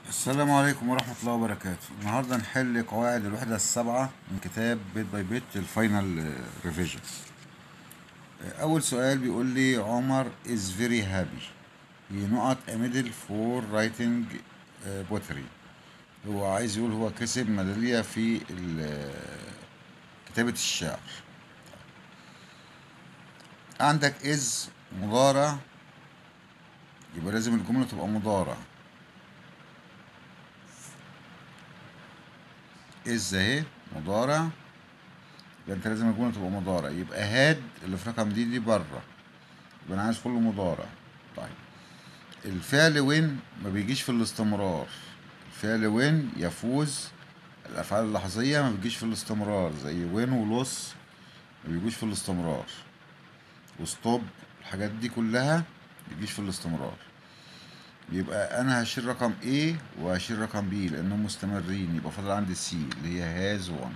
السلام عليكم ورحمة الله وبركاته النهاردة نحل قواعد الوحدة السبعة من كتاب بيت باي بيت الفاينل ريفيجن أول سؤال بيقول لي عمر is very happy he not a medal for writing uh, poetry هو عايز يقول هو كسب ميدالية في ال- كتابة الشعر عندك is مضارع يبقى لازم الجملة تبقى مضارع از اهي مضارع يبقى انت لازم الجمله تبقى مضارع يبقى هاد اللي في رقم دي دي بره يبقى انا عايز كله مضارع طيب الفعل وين ما بيجيش في الاستمرار الفعل وين يفوز الافعال اللحظيه ما بتجيش في الاستمرار زي وين ولوس ما بيجوش في الاستمرار وستوب الحاجات دي كلها ما بتجيش في الاستمرار يبقى انا هشيل رقم A وهشيل رقم B لانهم مستمرين يبقى فاضل عندي C اللي هي هاز وان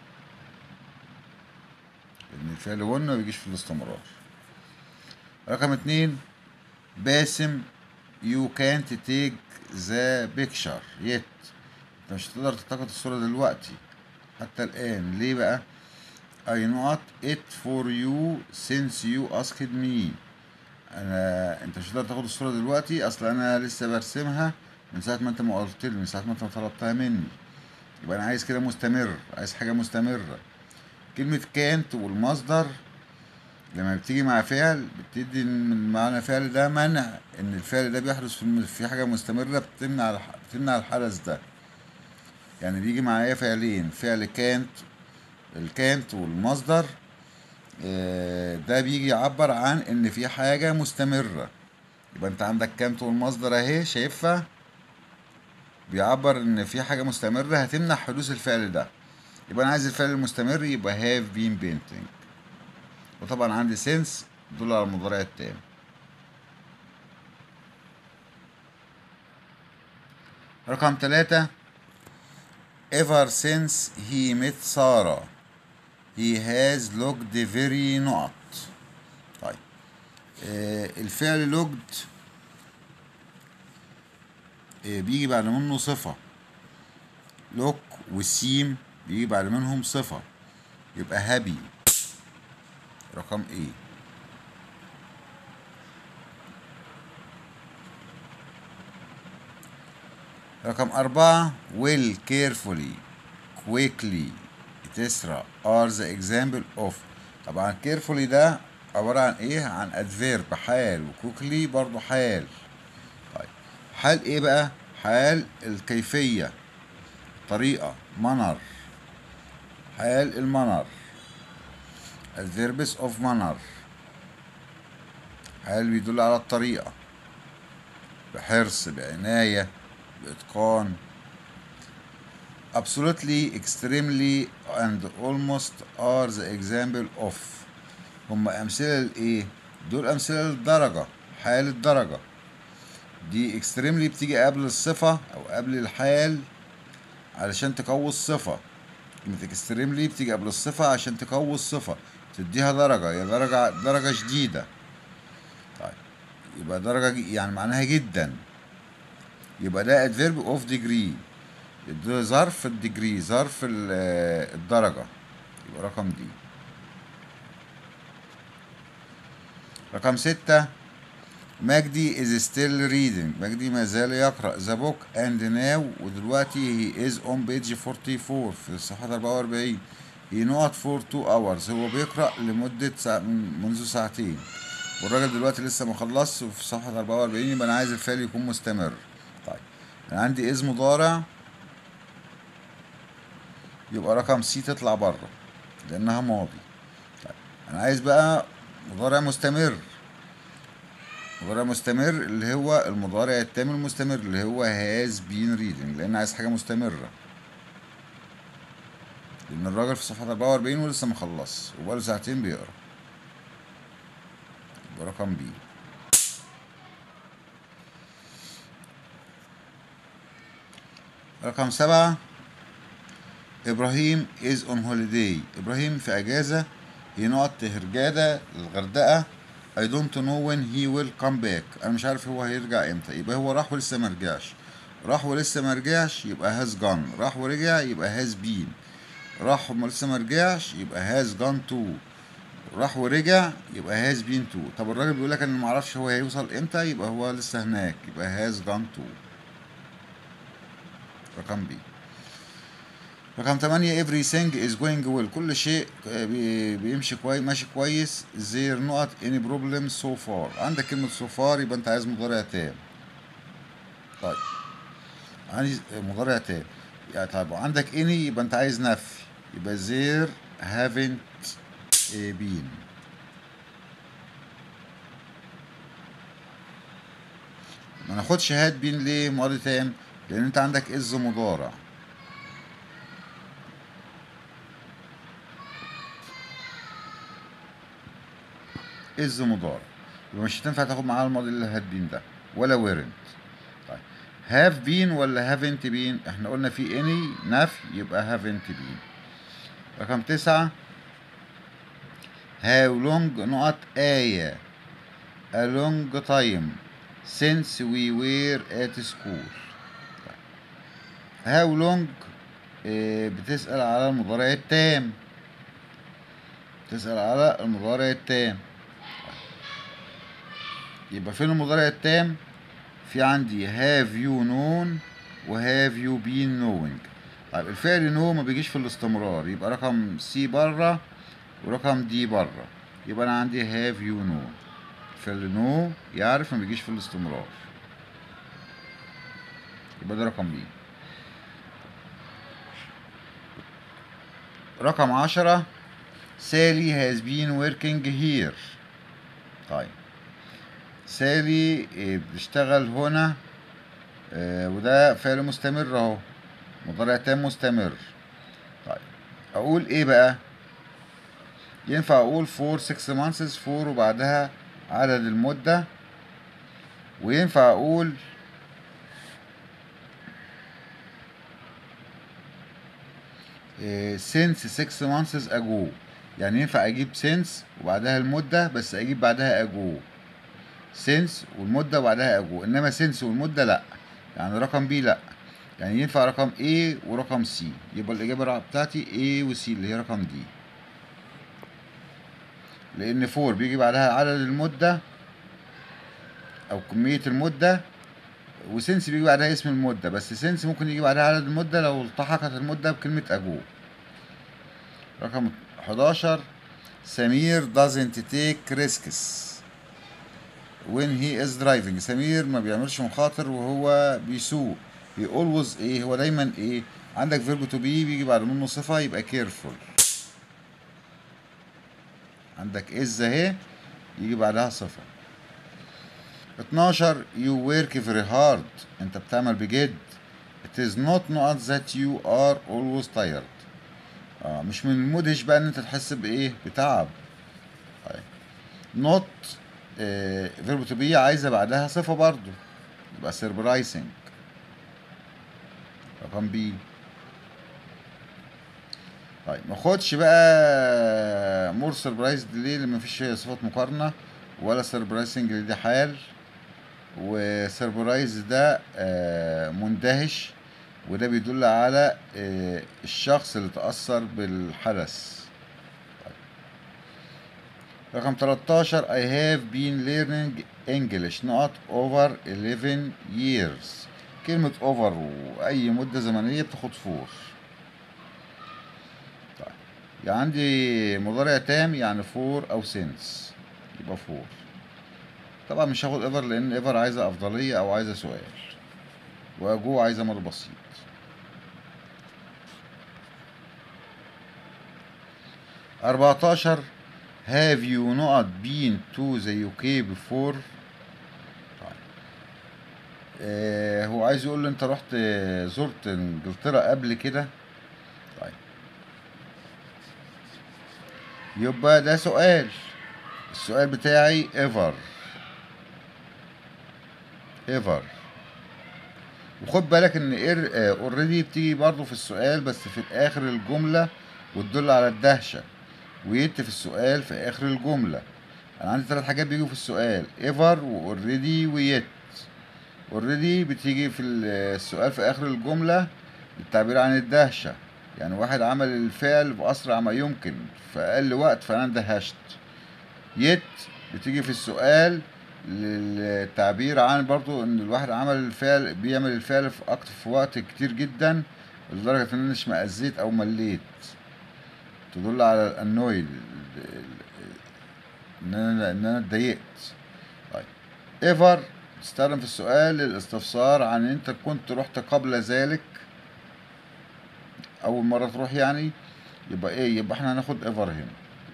لان الفعل وان ما بيجيش في الاستمرار رقم اتنين باسم you can't take the picture yet انت مش هتقدر تلتقط الصورة دلوقتي حتى الآن ليه بقى I not it for you since you asked me انا انت مش هتقدر تاخد الصورة دلوقتي اصل انا لسه برسمها من ساعة ما انت ما قلت لي من ساعة ما انت طلبتها مني يبقى انا عايز كده مستمر عايز حاجة مستمرة كلمة كانت والمصدر لما بتيجي مع فعل بتدي من معنى فعل ده منع ان الفعل ده بيحدث في الم- في حاجة مستمرة بتمنع الح- بتمنع الحدث ده يعني بيجي معايا فعلين فعل كانت الكانت والمصدر آه، ده بيجي يعبر عن ان في حاجة مستمرة يبقى انت عندك كانت والمصدر اهي شايفها بيعبر ان في حاجة مستمرة هتمنع حدوث الفعل ده يبقى انا عايز الفعل المستمر يبقى have been painting وطبعا عندي since دول على المضارع التام رقم ثلاثة ever since he met Sarah he has looked very not طيب آه الفعل looked آه بيجي بعد منه صفة look والسيم بيجي بعد منهم صفة يبقى happy رقم ايه رقم أربعة will carefully quickly etc are the example of طبعا carefully ده عبارة عن ايه عن adverb حال وquickly برضو حال طيب حال ايه بقى حال الكيفية طريقة manner حال المنر adverbs of manner حال بيدل على الطريقة بحرص بعناية بإتقان absolutely extremely and almost are the example of هم أمثلة لإيه؟ دول أمثلة للدرجة حال الدرجة دي extremely بتيجي قبل الصفة أو قبل الحال علشان تقوي الصفة كلمة extremely بتيجي قبل الصفة عشان تقوي الصفة تديها درجة يا درجة درجة شديدة طيب يبقى درجة ج- يعني معناها جدا يبقى ده adverb of degree ده ظرف الديجري ظرف ال- آه، الدرجة يبقى رقم دي رقم ستة مجدي is still reading مجدي ما زال يقرأ the book and now ودلوقتي he is on page 44 في الصفحة 44 he not for two hours هو بيقرأ لمدة ساعة منذ ساعتين والراجل دلوقتي لسه مخلص وفي صفحة 44 يبقى أنا عايز الفعل يكون مستمر طيب أنا عندي إز مضارع يبقى رقم سي تطلع بره لأنها ماضي طيب أنا عايز بقى مضارع مستمر مضارع مستمر اللي هو المضارع التام المستمر اللي هو has been reading لأن عايز حاجة مستمرة لأن الراجل في صفحة 44 ولسه مخلص وبقاله ساعتين بيقرا يبقى رقم بي رقم سبعة إبراهيم is on holiday إبراهيم في أجازة ينقط هرجادة الغردقة I don't know when he will come back أنا مش عارف هو هيرجع إمتى يبقى هو راح ولسه مرجعش راح ولسه ما رجعش يبقى هاز جان راح ورجع يبقى هاز بين راح ولسه ما رجعش يبقى هاز جان تو راح ورجع يبقى هاز بين تو طب الراجل بيقول لك انا ما اعرفش هو هيوصل امتى يبقى هو لسه هناك يبقى هاز جان تو رقم بي رقم 8 everything is going well كل شيء بي- بيمشي كويس ماشي كويس there not any problem so far عندك كلمة so far يبقى انت عايز مضارع تام طيب عايز مضارع تام يعني طيب وعندك any يبقى انت عايز نفي يبقى there haven't been ما ناخدش هاد بين ليه ماضي تام لان انت عندك از مضارع از مضارع يبقى مش هتنفع تاخد معاه الماضي اللي هاد بين ده ولا ويرنت طيب هاف بين ولا هافنت بين احنا قلنا في اني نفي يبقى هافنت بين رقم تسعة هاو لونج نقط آية a long time since we were at school هاو لونج بتسأل على المضارع التام بتسأل على المضارع التام يبقى فين المضارع التام في عندي have you known و have you been knowing طيب الفعل نو ما بيجيش في الاستمرار يبقى رقم سي بره ورقم دي بره يبقى انا عندي have you known الفعل نو يعرف ما بيجيش في الاستمرار يبقى ده رقم بي رقم عشرة سالي has been working here طيب سالي إيه، بتشتغل هنا آه، وده فعل مستمر اهو مضارع تام مستمر طيب اقول ايه بقى ينفع اقول فور 6 مانثس فور وبعدها عدد المدة وينفع اقول سينس 6 مانثس اجو يعني ينفع اجيب سينس وبعدها المدة بس اجيب بعدها اجو سينس والمدة وبعدها اجو انما سينس والمدة لا يعني رقم بي لا يعني ينفع رقم A ورقم C يبقى الإجابة بتاعتي A و C اللي هي رقم D لأن فور بيجي بعدها عدد المدة أو كمية المدة وسنس بيجي بعدها اسم المدة بس سنس ممكن يجي بعدها عدد المدة لو التحقت المدة بكلمة أجو رقم 11 سمير doesn't take risks when he is driving سمير ما بيعملش مخاطر وهو بيسوق he always ايه هو دايما ايه عندك verb to be بيجي بعد منه صفة يبقى careful عندك is اهي يجي بعدها صفة 12 you work very hard انت بتعمل بجد it is not not that you are always tired اه مش من المدهش بقى ان انت تحس بايه بتعب طيب not آه verb to be عايزه بعدها صفة برضو يبقى surprising رقم بي طيب ما خدش بقى مور سربرايز ليه لما مفيش صفات مقارنة ولا سربرايزنج دي حال وسربرايز ده آه مندهش وده بيدل على آه الشخص اللي تأثر بالحدث طيب. رقم 13 I have been learning English not over 11 years كلمة over وأي مدة زمنية بتاخد فور طيب يعني عندي مضارع تام يعني فور أو سينس يبقى فور طبعا مش هاخد ايفر لأن ايفر عايزة أفضلية أو عايزة سؤال وأجو عايزة مر بسيط أربعتاشر have you not been to the UK before آه هو عايز يقول له انت رحت زرت انجلترا قبل كده طيب يبقى ده سؤال السؤال بتاعي ever ever وخد بالك ان اوريدي بتيجي برضو في السؤال بس في اخر الجملة وتدل على الدهشة ويت في السؤال في اخر الجملة انا عندي ثلاث حاجات بيجوا في السؤال ever واوريدي ويت اوريدي بتيجي في السؤال في اخر الجملة التعبير عن الدهشة يعني واحد عمل الفعل بأسرع ما يمكن في أقل وقت فأنا اندهشت يت بتيجي في السؤال للتعبير عن برضو ان الواحد عمل الفعل بيعمل الفعل في اكتر في وقت كتير جدا لدرجة ان انا اشمئزيت او مليت تدل على الانويد ان انا ان انا اتضايقت طيب ايفر تستخدم في السؤال للاستفسار عن انت كنت رحت قبل ذلك اول مرة تروح يعني يبقى ايه يبقى احنا هناخد ايفر هنا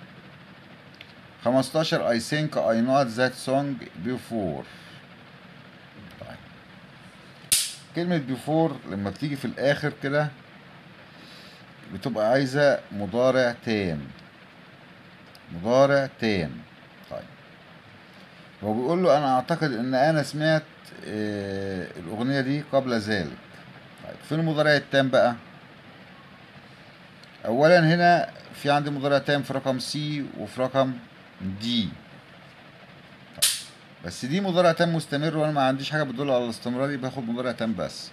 15 I think I know that song before طيب كلمة before لما بتيجي في الآخر كده بتبقى عايزة مضارع تام مضارع تام طيب هو بيقول له أنا أعتقد إن أنا سمعت آه الأغنية دي قبل ذلك طيب فين المضارع التام بقى؟ أولا هنا في عندي مضارع تام في رقم سي وفي رقم دي بس دي مضارع تام مستمر وانا ما عنديش حاجه بتدل على الاستمرار يبقى باخد مضارع تام بس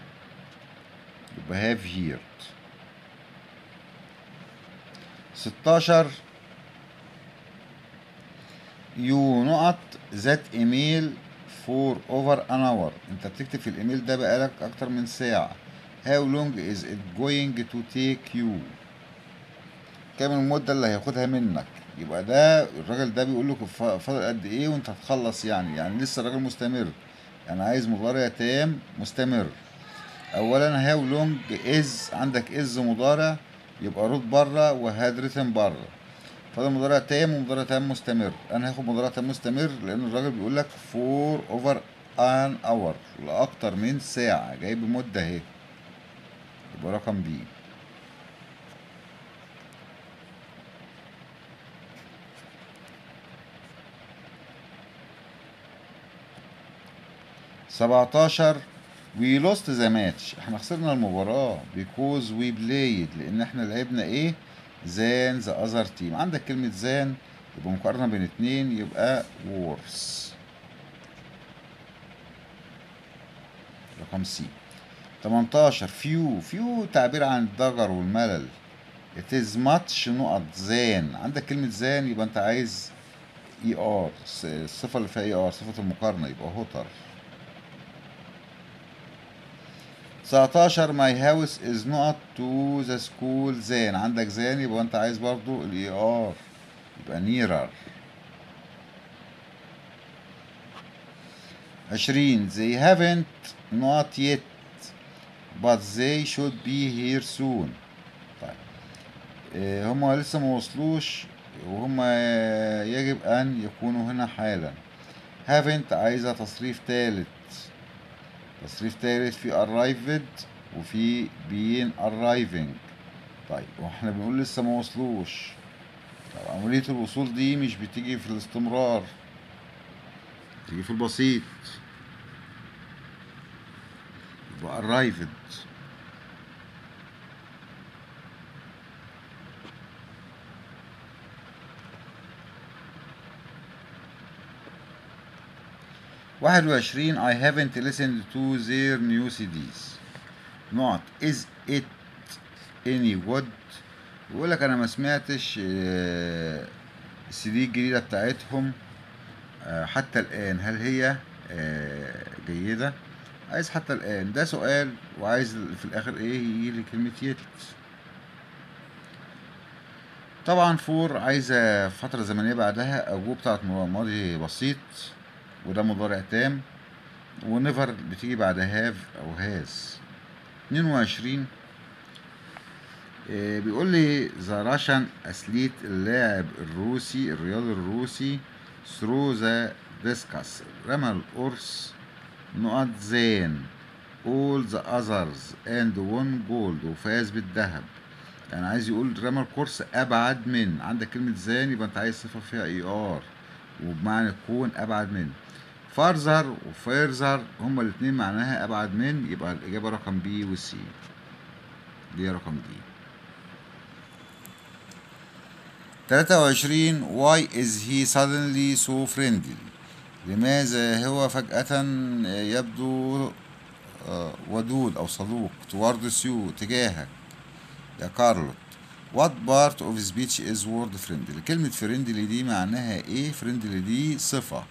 يبقى have heard 16 you not that email for over an hour انت بتكتب في الايميل ده بقالك اكتر من ساعه how long is it going to take you كام المده اللي هياخدها منك يبقى ده الراجل ده بيقول لك فاضل قد ايه وانت هتخلص يعني يعني لسه الراجل مستمر يعني عايز مضارع تام مستمر اولا هاو لونج از عندك از مضارع يبقى رود بره وهاد ريتم بره فاضل مضارع تام ومضارع تام مستمر انا هاخد مضارع تام مستمر لان الراجل بيقول لك فور اوفر ان اور لاكتر من ساعه جايب مده اهي يبقى رقم بي سبعتاشر we lost the match احنا خسرنا المباراة because we played لأن احنا لعبنا ايه than the other team عندك كلمة than يبقى مقارنة بين اتنين يبقى worse رقم سي 18 few few تعبير عن الضجر والملل it is much نقط than عندك كلمة than يبقى انت عايز اي ار الصفة اللي فيها اي ار صفة المقارنة يبقى هوتر 19 my house is not to the school then عندك then يبقى انت عايز برضو الاي ار يبقى nearer 20 they haven't not yet but they should be here soon طيب إيه هما لسه ما وصلوش وهما يجب ان يكونوا هنا حالا haven't عايزة تصريف تالت تصريف تالت في arrived وفي been arriving طيب واحنا بنقول لسه ما وصلوش طب عملية الوصول دي مش بتيجي في الاستمرار بتيجي في البسيط يبقى arrived واحد وعشرين I haven't listened to their new CDs نقط is it any good بيقول لك انا ما سمعتش آه، السي دي الجديدة بتاعتهم آه، حتى الآن هل هي آه، جيدة عايز حتى الآن ده سؤال وعايز في الآخر إيه يجي لي كلمة يت طبعا فور عايزة فترة زمنية بعدها أو بتاعت ماضي بسيط وده مضارع تام ونيفر بتيجي بعد هاف أو هاز اتنين وعشرين آه، بيقول لي ذا راشن أثليت اللاعب الروسي الرياضي الروسي ثرو ذا ديسكاس رمى القرص نقط زين all the others and one gold وفاز بالذهب يعني عايز يقول رمى القرص ابعد من عندك كلمه زان يبقى انت عايز صفه فيها اي ار وبمعنى كون ابعد من فارزر وفيرزر هما الاثنين معناها ابعد من يبقى الاجابه رقم بي وسي دي رقم دي 23 why is he suddenly so friendly لماذا هو فجأة يبدو آه، ودود أو صدوق towards you تجاهك يا كارلوت What part of speech is word friendly كلمة friendly دي معناها ايه friendly دي صفة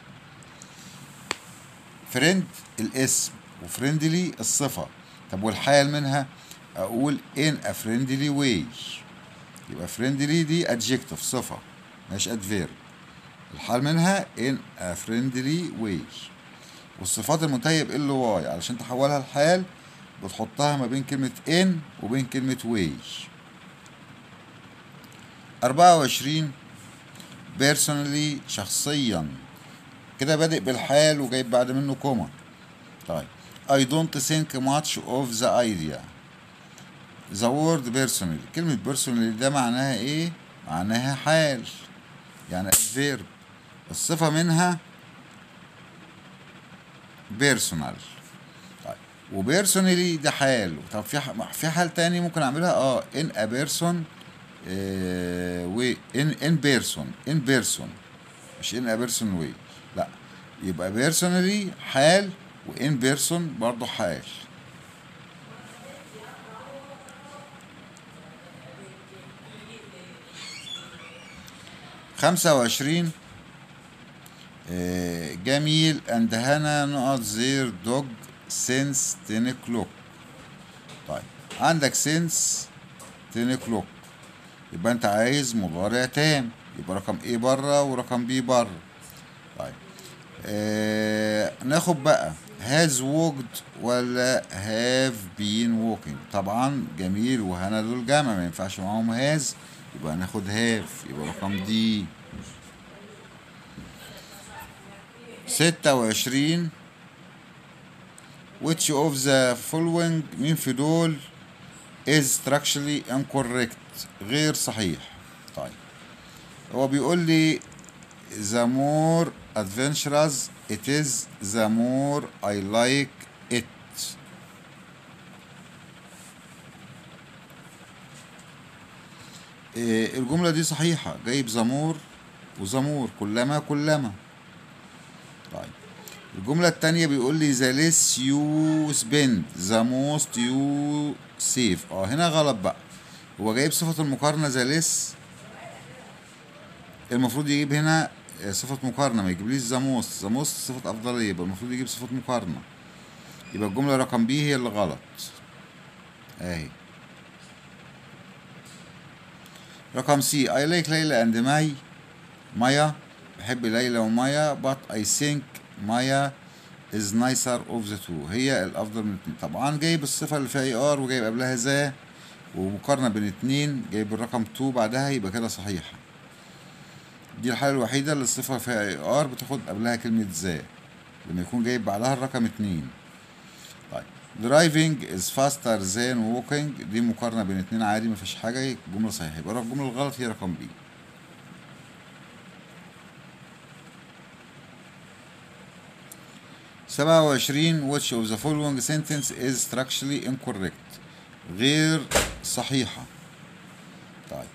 friend الاسم وفريندلي الصفة طب والحال منها أقول in a friendly way يبقى friendly دي adjective صفة مش adverb الحال منها in a friendly way والصفات المنتهية ب ال واي علشان تحولها لحال بتحطها ما بين كلمة in وبين كلمة way أربعة وعشرين personally شخصيا كده بادئ بالحال وجايب بعد منه كوما طيب I don't think much of the idea the word personally كلمة personally ده معناها ايه؟ معناها حال يعني adverb الصفة منها personal طيب وبيرسونالي ده حال طب في ح- في حال تاني ممكن اعملها اه in a person آه و in in person in person مش in a person way لا يبقى personally حال و in person برضه حال خمسة وعشرين آه، جميل and هنا نقط زير دوج since 10 o'clock طيب عندك since 10 o'clock يبقى انت عايز مضارع تام يبقى رقم A بره ورقم B بره طيب آه ناخد بقى has walked ولا have been walking طبعا جميل وهنا دول جمع ما ينفعش معاهم has يبقى ناخد have يبقى رقم دي ستة وعشرين which of the following مين في دول is structurally incorrect غير صحيح طيب هو بيقول لي the more adventurous it is the more I like it إيه، الجملة دي صحيحة جايب زمور وزمور كلما كلما طيب الجملة التانية بيقول لي the less you spend the most you save اه هنا غلط بقى هو جايب صفة المقارنة the less المفروض يجيب هنا آه، صفة مقارنة ما يجيبليش the most the most صفة أفضلية يبقى المفروض يجيب صفة مقارنة يبقى الجملة رقم بي هي اللي غلط اهي رقم سي I like ليلى and ماي مايا بحب ليلى ومايا but I think مايا is nicer of the two هي الأفضل من الاتنين طبعا جايب الصفة اللي فيها اي ار وجايب قبلها ذا ومقارنة بين اتنين جايب الرقم 2 بعدها يبقى كده صحيحة دي الحالة الوحيدة اللي الصفة فيها اي ار بتاخد قبلها كلمة ذا لما يكون جايب بعدها الرقم اتنين طيب driving is faster than walking دي مقارنة بين اتنين عادي مفيش حاجة جملة صحيحة يبقى الجملة الغلط هي رقم بي سبعة وعشرين which of the following sentence is structurally incorrect غير صحيحة طيب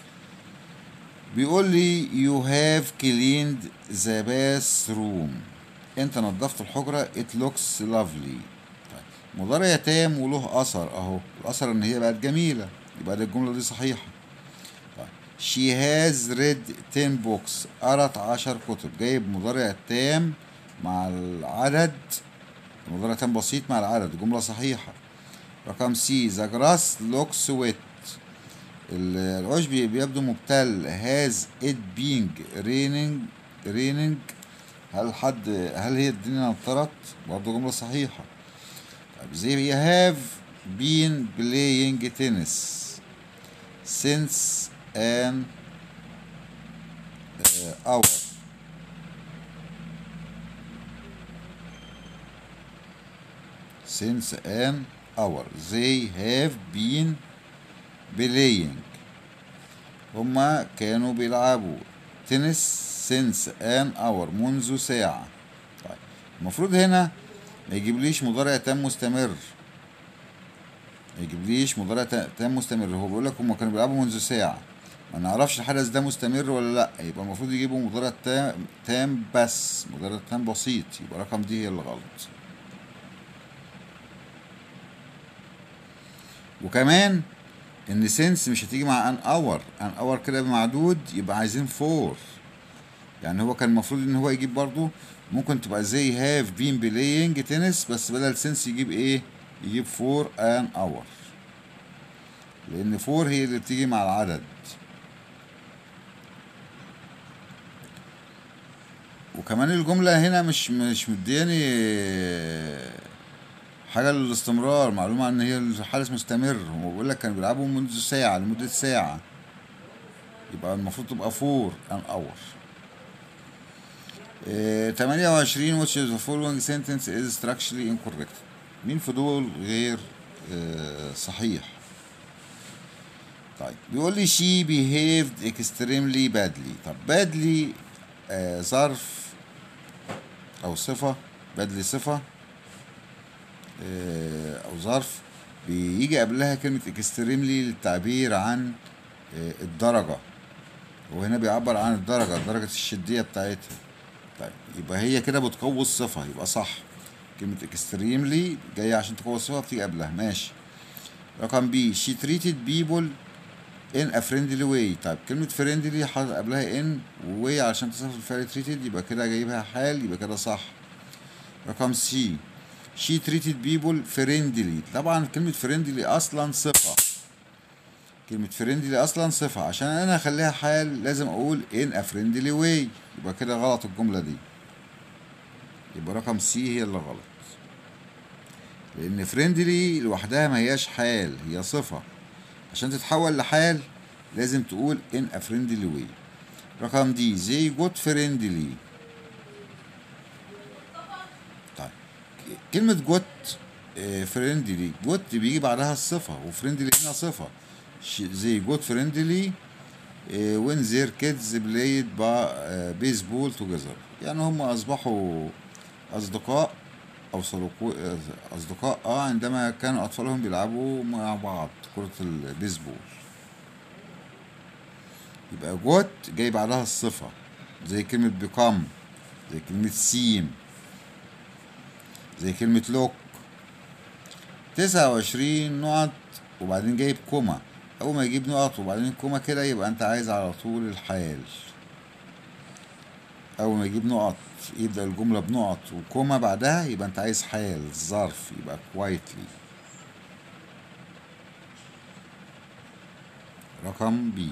بيقول لي you have cleaned the bathroom انت نظفت الحجرة it looks lovely طيب مضارع تام وله اثر اهو الاثر ان هي بقت جميلة يبقى دي الجملة دي صحيحة طيب she has read 10 books قرأت عشر كتب جايب مضارع تام مع العدد مضارع تام بسيط مع العدد جملة صحيحة رقم سي the grass looks wet ال- العشب بيبدو مبتل has it being raining raining هل حد هل هي الدنيا مطرت برضه جملة صحيحة طيب زي have been playing tennis since an uh, hour since an hour they have been playing هما كانوا بيلعبوا تنس since an hour منذ ساعة طيب المفروض هنا ما يجيبليش مضارع تام مستمر ما يجيبليش مضارع تا- تام مستمر هو بيقول لك هما كانوا بيلعبوا منذ ساعة ما نعرفش الحدث ده مستمر ولا لا يبقى المفروض يجيبوا مضارع تام تام بس مضارع تام بسيط يبقى رقم دي هي اللي غلط وكمان ان سنس مش هتيجي مع ان اور ان اور كده بمعدود يبقى عايزين فور يعني هو كان المفروض ان هو يجيب برضو ممكن تبقى زي هاف بين بلاينج تنس بس بدل سنس يجيب ايه يجيب فور ان اور لان فور هي اللي بتيجي مع العدد وكمان الجملة هنا مش مش مدياني حاجة للاستمرار معلومة ان هي الحدث مستمر هو بيقول لك كانوا بيلعبوا منذ ساعة لمدة ساعة يبقى المفروض تبقى فور ان اور تمانية وعشرين which is the following sentence is structurally incorrect مين في دول غير آه، صحيح طيب بيقول لي she behaved extremely badly طب badly آه ظرف او صفة badly صفة آه او ظرف بيجي قبلها كلمة extremely للتعبير عن آه الدرجة وهنا بيعبر عن الدرجة درجة الشدية بتاعتها طيب يبقى هي كده بتقوي الصفة يبقى صح كلمة extremely جاية عشان تقوي الصفة بتيجي قبلها ماشي رقم بي she treated people in a friendly way طيب كلمة friendly حاطط قبلها in و way عشان تصرف الفعل treated يبقى كده جايبها حال يبقى كده صح رقم سي she treated people friendly طبعا كلمة friendly أصلا صفة كلمة friendly أصلا صفة عشان أنا أخليها حال لازم أقول in a friendly way يبقى كده غلط الجملة دي يبقى رقم سي هي اللي غلط لأن friendly لوحدها ما هياش حال هي صفة عشان تتحول لحال لازم تقول in a friendly way رقم دي زي جود فريندلي طيب كلمة جوت فريندلي جوت بيجي بعدها الصفة وفريندلي هنا صفة زي جود فريندلي وين زير كيدز بلايد بيسبول توجذر يعني هم أصبحوا أصدقاء أو صديقو أصدقاء آه عندما كانوا أطفالهم بيلعبوا مع بعض كرة البيسبول يبقى جوت جاي بعدها الصفة زي كلمة بيكم زي كلمة سيم زي كلمة لوك تسعة وعشرين نقط وبعدين جايب كوما أول ما يجيب نقط وبعدين كوما كده يبقى أنت عايز على طول الحال أول ما يجيب نقط يبدأ الجملة بنقط وكوما بعدها يبقى أنت عايز حال ظرف يبقى quietly رقم بي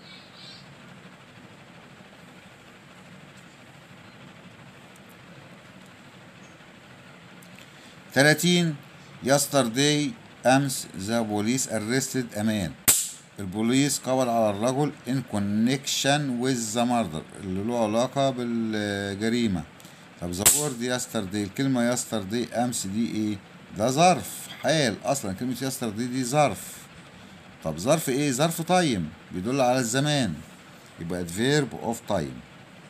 تلاتين yesterday أمس the police arrested أمان البوليس قبض على الرجل in connection with the murder اللي له علاقة بالجريمة طب the word yesterday الكلمة yesterday أمس دي إيه؟ ده ظرف حال أصلا كلمة yesterday دي ظرف طب ظرف إيه؟ ظرف تايم بيدل على الزمان يبقى adverb of time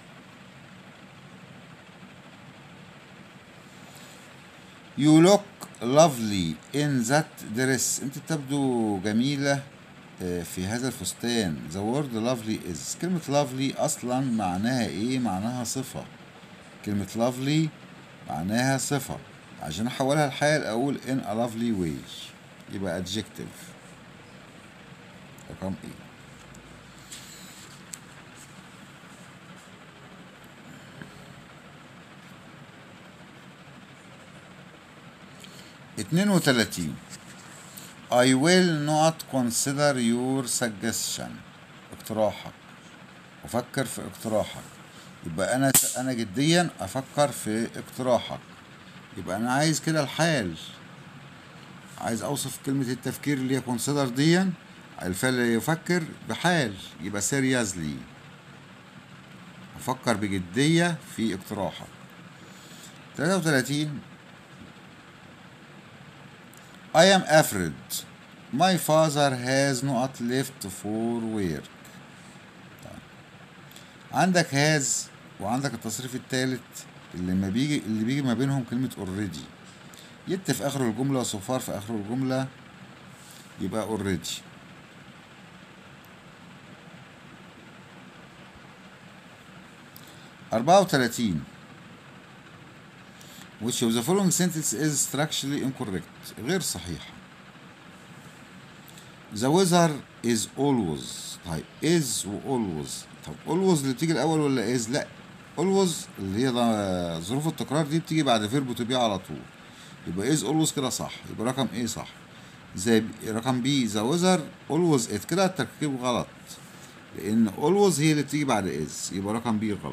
You look lovely in that dress انت تبدو جميلة آه، في هذا الفستان the word lovely is كلمة lovely أصلا معناها إيه؟ معناها صفة كلمة lovely معناها صفة عشان أحولها لحال أقول in a lovely way يبقى adjective رقم إيه اتنين وتلاتين I will not consider your suggestion اقتراحك أفكر في اقتراحك يبقى أنا أنا جديا أفكر في اقتراحك يبقى أنا عايز كده الحال عايز أوصف كلمة التفكير اللي هي consider ديا الفعل اللي يفكر بحال يبقى seriously أفكر بجدية في اقتراحك 33 I am afraid my father has not left for work طيب. عندك هاز وعندك التصريف الثالث اللي ما بيجي اللي بيجي ما بينهم كلمة already يت في آخر الجملة وصفار في آخر الجملة يبقى already 34 which of the following sentence is structurally incorrect غير صحيح the weather is always طيب is و always طب always اللي بتيجي الأول ولا is لا always اللي هي ض- ظروف التكرار دي بتيجي بعد فيرب to be على طول يبقى is always كده صح يبقى رقم A صح زي رقم B the weather always it كده التركيب غلط لأن always هي اللي بتيجي بعد is يبقى رقم B غلط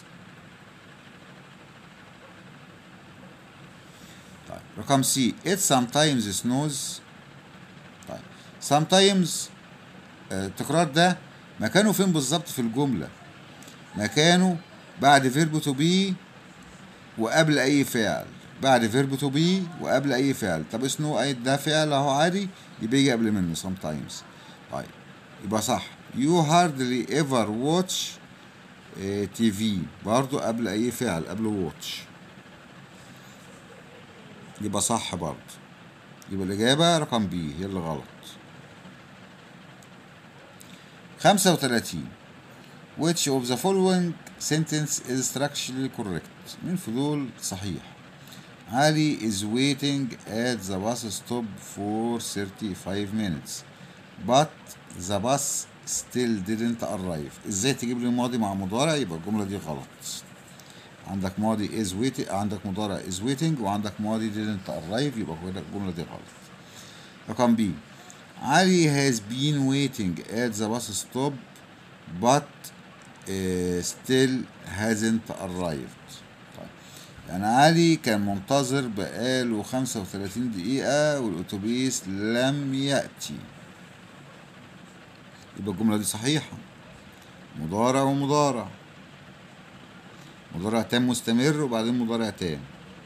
طيب رقم C it sometimes snows طيب sometimes آه، التكرار ده مكانه فين بالظبط في الجملة مكانه بعد فيرب تو بي وقبل أي فعل بعد فيرب تو بي وقبل أي فعل طب سنو أي ده فعل أهو عادي يبقى يجي قبل منه sometimes طيب يبقى صح you hardly ever watch تي في برضو قبل أي فعل قبل watch يبقى صح برضو يبقى الإجابة رقم بي هي اللي غلط خمسة وتلاتين which of the following sentence is structurally correct مين في دول صحيح علي is waiting at the bus stop for 35 minutes but the bus still didn't arrive ازاي تجيب لي ماضي مع مضارع يبقى الجملة دي غلط عندك ماضي is waiting عندك مضارع is waiting وعندك ماضي didn't arrive يبقى كده الجملة دي غلط رقم بي علي has been waiting at the bus stop but uh, still hasn't arrived طيب. يعني علي كان منتظر بقاله 35 دقيقة والأتوبيس لم يأتي يبقى الجملة دي صحيحة مضارع ومضارع مضارع تام مستمر وبعدين مضارع تام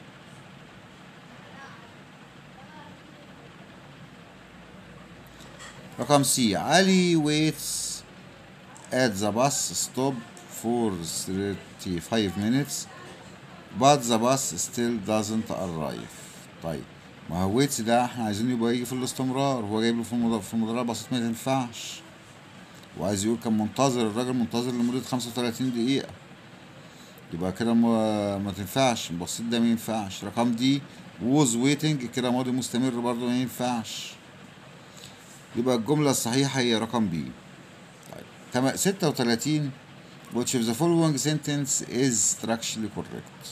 رقم سي علي waits at the bus stop for 35 minutes but the bus still doesn't arrive طيب ما هو ويتس ده احنا عايزينه يبقى يجي في الاستمرار هو جايب له في المضارع في المضارع بسيط ما تنفعش وعايز يقول كان منتظر الراجل منتظر لمدة 35 دقيقة يبقى كده ما, ما تنفعش البسيط ده ما ينفعش رقم دي was waiting كده ماضي مستمر برضه ما ينفعش يبقى الجملة الصحيحة هي رقم بي طيب تم- 36 which of the following sentence is structurally correct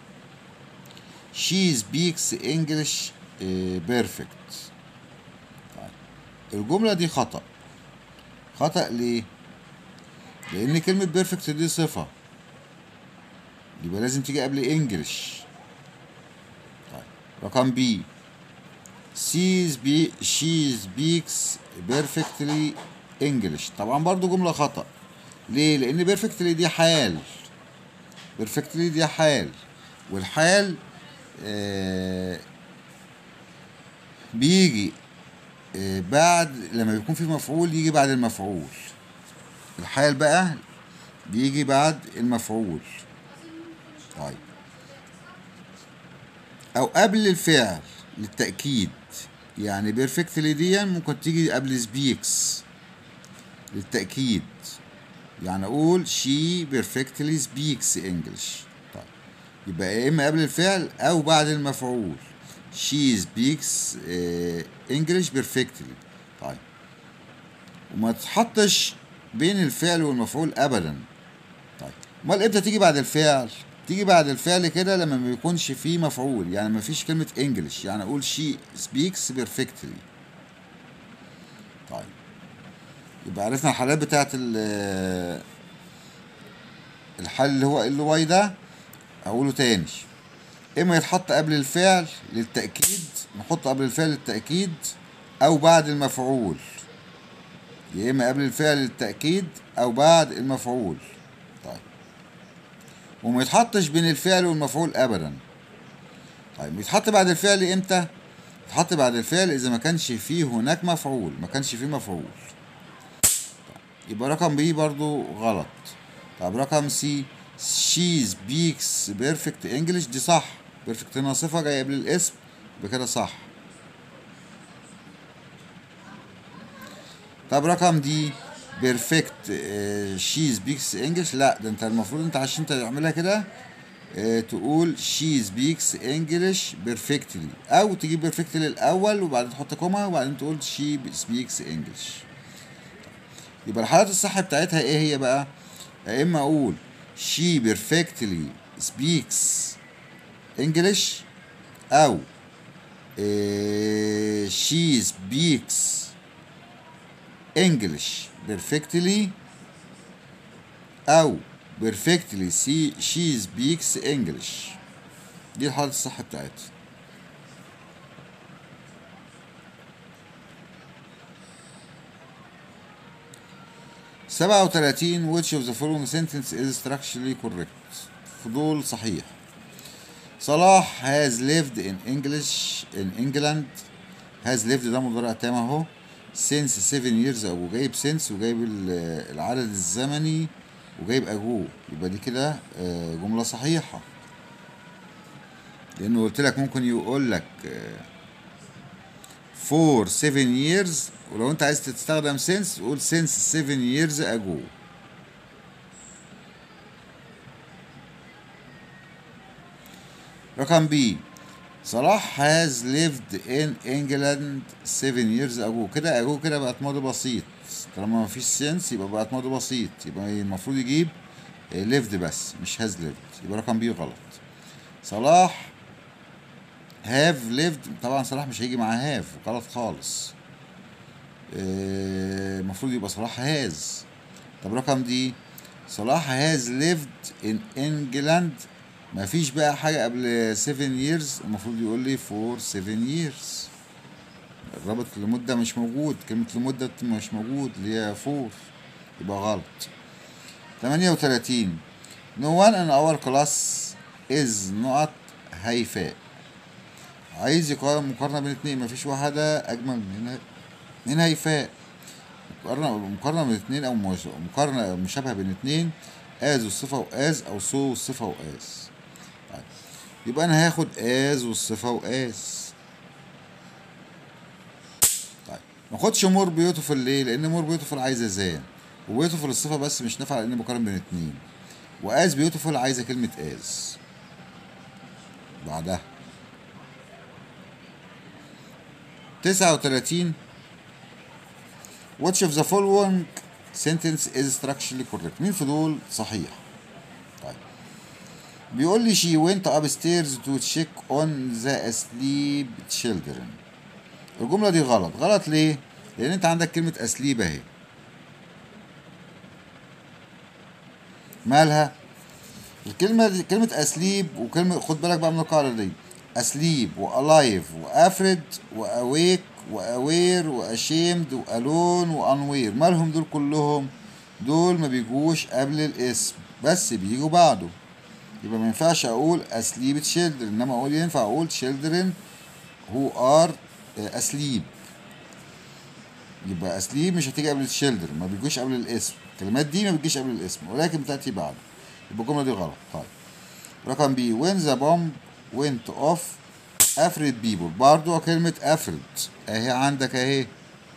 she speaks English uh, perfect طيب الجملة دي خطأ خطأ ليه؟ لأن كلمة بيرفكت دي صفة يبقى لازم تيجي قبل انجلش طيب رقم بي she spe- she speaks perfectly English طبعا برضو جملة خطأ ليه؟ لأن perfectly دي حال perfectly دي حال والحال آه بيجي آه بعد لما بيكون في مفعول يجي بعد المفعول الحال بقى بيجي بعد المفعول طيب او قبل الفعل للتأكيد يعني بيرفكتلي دي ممكن تيجي قبل سبيكس للتأكيد يعني اقول she perfectly speaks English طيب يبقى يا اما قبل الفعل او بعد المفعول she speaks آه، English perfectly طيب وما تحطش بين الفعل والمفعول ابدا طيب امال امتى تيجي بعد الفعل تيجي بعد الفعل كده لما ما بيكونش فيه مفعول يعني ما فيش كلمة انجلش يعني اقول she speaks perfectly طيب يبقى عرفنا الحالات بتاعت ال- الحل اللي هو ال واي ده اقوله تاني اما يتحط قبل الفعل للتأكيد نحطه قبل الفعل للتأكيد او بعد المفعول يا اما قبل الفعل للتأكيد او بعد المفعول طيب وما يتحطش بين الفعل والمفعول ابدا طيب يتحط بعد الفعل امتى يتحط بعد الفعل اذا ما كانش فيه هناك مفعول ما كانش فيه مفعول طيب. يبقى رقم بي برضو غلط طب رقم سي she speaks perfect English دي صح perfect هنا صفة جاية قبل الاسم يبقى كده صح طب رقم دي بيرفكت شي سبيكس انجلش لا ده انت المفروض انت عشان انت تعملها كده آه، تقول شي سبيكس انجلش بيرفكتلي او تجيب بيرفكتلي الاول وبعدين تحط كوما وبعدين تقول شي سبيكس انجلش يبقى الحالات الصح بتاعتها ايه هي بقى يا اما اقول she perfectly speaks English او آه، she speaks English perfectly او perfectly she, she speaks English دي الحالة الصح بتاعتها سبعة وتلاتين which of the following sentence is structurally correct فضول صحيح صلاح has lived in English in England has lived ده مضارع تام اهو since seven years ago جايب since وجايب ال- العدد الزمني وجايب ago يبقى دي كده آه، جملة صحيحة لأنه قلت لك ممكن يقول لك آه، for seven years ولو انت عايز تستخدم since قول since seven years ago رقم بي صلاح has lived in England seven years ago كده ago كده بقت ماضي بسيط طالما ما فيش since يبقى بقت ماضي بسيط يبقى المفروض يجيب آه، lived بس مش has lived يبقى رقم بي غلط صلاح have lived طبعا صلاح مش هيجي معاه have غلط خالص آه، المفروض يبقى صلاح هاز طب رقم دي صلاح هاز lived in England ما فيش بقى حاجة قبل 7 years المفروض يقول لي for 7 years الرابط لمدة مش موجود كلمة لمدة مش موجود اللي هي for يبقى غلط 38 no one in our class is not هيفاء عايز يقارن مقارنة بين اتنين مفيش واحدة أجمل من من هيفاء مقارنة مقارنة بين اتنين أو مش- مقارنة مشابهة بين اتنين آز والصفة وآز أو سو والصفة وآز طيب. يبقى أنا هاخد آز والصفة وآز طيب ما اخدش مور بيوتيفول ليه؟ لأن مور بيوتيفول عايزة زان وبيوتيفول الصفة بس مش نافعة لأني بقارن بين اتنين وآز بيوتيفول عايزة كلمة آز بعدها تسعة وتلاتين Which of the following sentence is structurally correct مين في دول صحيح طيب بيقول لي she went upstairs to check on the asleep children الجملة دي غلط غلط ليه لأن أنت عندك كلمة asleep أهي مالها الكلمة دي كلمة أسليب وكلمة خد بالك بقى من القاعدة دي أسليب وألايف وأفرد وأويك وأوير وأشيمد وألون وأنوير مالهم دول كلهم دول ما بيجوش قبل الاسم بس بيجوا بعده يبقى ما ينفعش أقول أسليب children إنما أقول ينفع أقول children who are أسليب يبقى أسليب مش هتيجي قبل children ما بيجوش قبل الاسم الكلمات دي ما بتجيش قبل الاسم ولكن بتأتي بعده يبقى الجملة دي غلط طيب رقم بي when the bomb went off afraid people برضو كلمة afraid اهي عندك اهي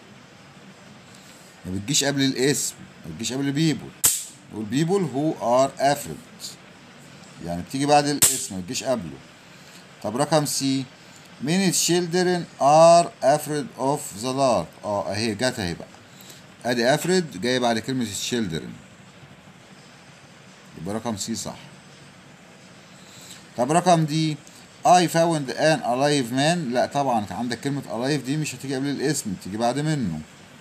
ما بتجيش قبل الاسم ما بتجيش قبل people نقول people who are afraid يعني بتيجي بعد الاسم ما بتجيش قبله طب رقم سي many children are afraid of the dark اه اهي جت اهي بقى ادي afraid جاي بعد كلمة children يبقى رقم سي صح طب رقم دي I found an alive man لا طبعا عندك كلمة alive دي مش هتيجي قبل الاسم تيجي بعد منه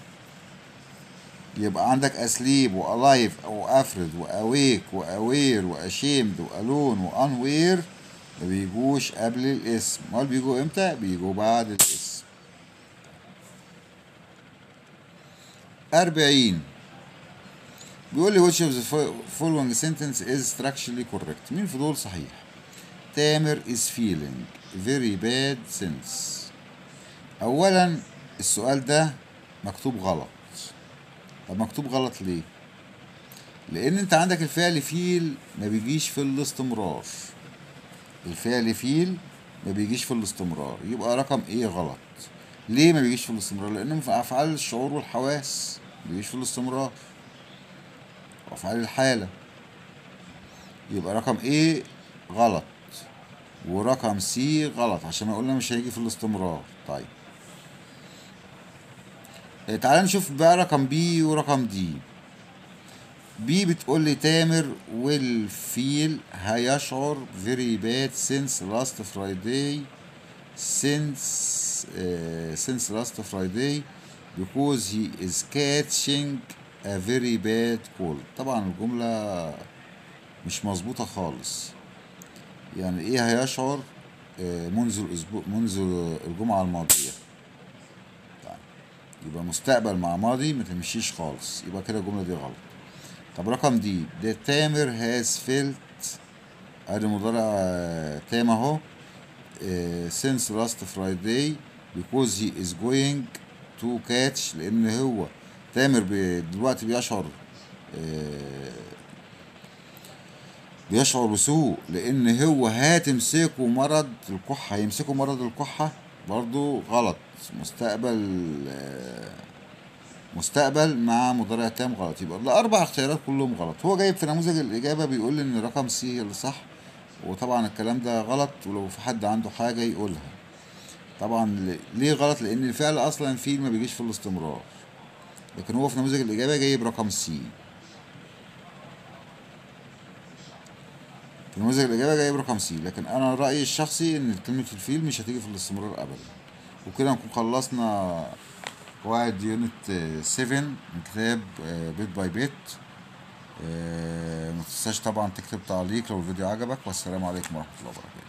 يبقى عندك asleep و alive و afraid و awake و aware و ashamed و alone و unaware ما بيجوش قبل الاسم امال بيجوا امتى بيجوا بعد الاسم أربعين بيقول لي which of the fo- following sentence is structurally correct مين في دول صحيح تامر is feeling very bad since أولا السؤال ده مكتوب غلط طب مكتوب غلط ليه لأن أنت عندك الفعل فيل ما بيجيش في الاستمرار الفعل فيل ما بيجيش في الاستمرار يبقى رقم ايه غلط ليه ما بيجيش في الاستمرار لانه في افعال الشعور والحواس بيجيش في الاستمرار وافعال الحالة يبقى رقم A غلط ورقم C غلط عشان قلنا مش هيجي في الاستمرار طيب آه، تعال نشوف بقى رقم B ورقم D بي بتقول لي تامر will feel هيشعر very bad since last Friday since uh, since last Friday because he is catching a very bad cold طبعا الجملة مش مظبوطة خالص يعني ايه هيشعر آه، منذ الاسبوع منذ الجمعة الماضية طيب يبقى مستقبل مع ماضي ما تمشيش خالص يبقى كده الجملة دي غلط طب رقم دي ده تامر هاز فيلت ادي مضارع آه، تام اهو آه، since last Friday because he is going to catch لان هو تامر بي- دلوقتي بيشعر آه، بيشعر بسوء لان هو هتمسكه مرض الكحة هيمسكه مرض الكحة برضو غلط مستقبل آه، مستقبل مع مضارع تام غلط يبقى الاربع اختيارات كلهم غلط هو جايب في نموذج الاجابه بيقول لي ان رقم سي هي اللي صح وطبعا الكلام ده غلط ولو في حد عنده حاجه يقولها طبعا ل- ليه غلط لان الفعل اصلا فيه ما بيجيش في الاستمرار لكن هو في نموذج الاجابه جايب رقم سي في نموذج الاجابه جايب رقم سي لكن انا رايي الشخصي ان كلمه الفيل مش هتيجي في الاستمرار ابدا وكده نكون خلصنا قواعد يونت 7 من كتاب آه، بيت باي بيت آه، ما تنساش طبعا تكتب تعليق لو الفيديو عجبك والسلام عليكم ورحمه الله وبركاته